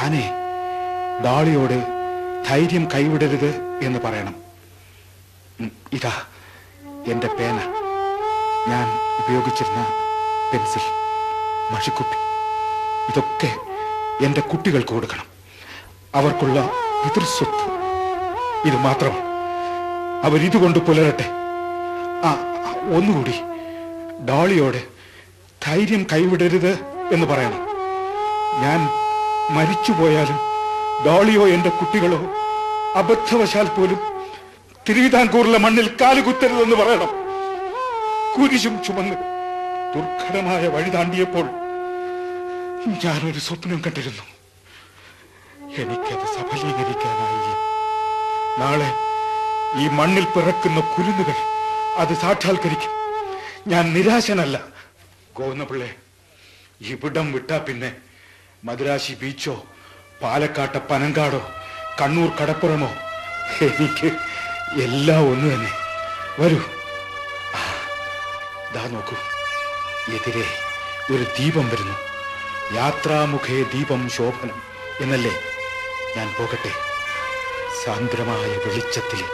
ഞാനേ ഡാളിയോട് ധൈര്യം കൈവിടരുത് എന്ന് പറയണം ഉം, ഇതാ എന്റെ പേന ഞാൻ ഉപയോഗിച്ചിരുന്ന പെൻസിൽ മഷിക്കുപ്പി ഇതൊക്കെ എന്റെ കുട്ടികൾക്ക് കൊടുക്കണം അവർക്കുള്ള പിതൃസ്വത്ത് ഇത് മാത്രമാണ് അവരിതുകൊണ്ട് പുലരട്ടെ ആ ആ, ഒന്നുകൂടി ഡോളിയോട് ധൈര്യം കൈവിടരുത് എന്ന് പറയണം ഞാൻ മരിച്ചുപോയാലും ഡോളിയോ എന്റെ കുട്ടികളോ അബദ്ധവശാൽ പോലും തിരുവിതാംകൂറിലെ മണ്ണിൽ കാലുകുത്തരുതെന്ന് പറയണം കുരിശും ചുമന്ന് ദുർഘടമായ വഴി താണ്ടിയപ്പോൾ ഞാനൊരു സ്വപ്നം കണ്ടിരുന്നു എനിക്കത് സഫലീകരിക്കാനായില്ല നാളെ ഈ മണ്ണിൽ പിറക്കുന്ന കുരുന്നുകൾ അത് സാക്ഷാത്കരിക്കും ഞാൻ നിരാശനല്ല ഗോവിന്ദപിള്ളെ ഇവിടം വിട്ടാ പിന്നെ മദുരാശി ബീച്ചോ പാലക്കാട്ടെ പനങ്കാടോ കണ്ണൂർ കടപ്പുറമോ എനിക്ക് എല്ലാം ഒന്ന് തന്നെ വരൂ ആ, ദാ നോക്കൂ എതിരെ ഒരു ദീപം വരുന്നു യാത്രാമുഖേ ദീപം ശോഭനം എന്നല്ലേ ഞാൻ പോകട്ടെ സാന്ദ്രമായ വെളിച്ചത്തിൽ